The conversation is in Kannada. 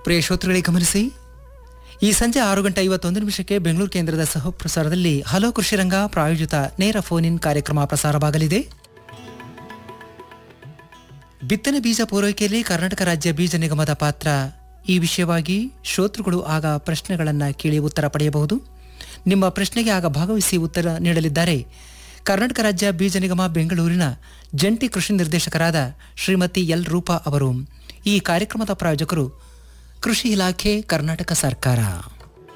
ಪ್ರಿಯ ಶ್ರೋತೃಗಳಿಗೆ ಗಮನಿಸಿ ಈ ಸಂಜೆ ಆರು ಗಂಟೆ ಐವತ್ತೊಂದು ನಿಮಿಷಕ್ಕೆ ಬೆಂಗಳೂರು ಕೇಂದ್ರದ ಸಹ ಪ್ರಸಾರದಲ್ಲಿ ಹಲೋ ಕೃಷಿರಂಗ ಪ್ರಾಯೋಜಿತ ನೇರ ಫೋನ್ ಇನ್ ಕಾರ್ಯಕ್ರಮ ಪ್ರಸಾರವಾಗಲಿದೆ ಬಿತ್ತನೆ ಬೀಜ ಪೂರೈಕೆಯಲ್ಲಿ ಕರ್ನಾಟಕ ರಾಜ್ಯ ಬೀಜ ನಿಗಮದ ಪಾತ್ರ ಈ ವಿಷಯವಾಗಿ ಶ್ರೋತೃಗಳು ಆಗ ಪ್ರಶ್ನೆಗಳನ್ನು ಕೇಳಿ ಉತ್ತರ ಪಡೆಯಬಹುದು ನಿಮ್ಮ ಪ್ರಶ್ನೆಗೆ ಆಗ ಭಾಗವಹಿಸಿ ಉತ್ತರ ನೀಡಲಿದ್ದಾರೆ ಕರ್ನಾಟಕ ರಾಜ್ಯ ಬೀಜ ನಿಗಮ ಬೆಂಗಳೂರಿನ ಜಂಟಿ ಕೃಷಿ ನಿರ್ದೇಶಕರಾದ ಶ್ರೀಮತಿ ಎಲ್ ರೂಪಾ ಅವರು ಈ ಕಾರ್ಯಕ್ರಮದ ಪ್ರಾಯೋಜಕರು ಕೃಷಿ ಇಲಾಖೆ ಕರ್ನಾಟಕ ಸರ್ಕಾರ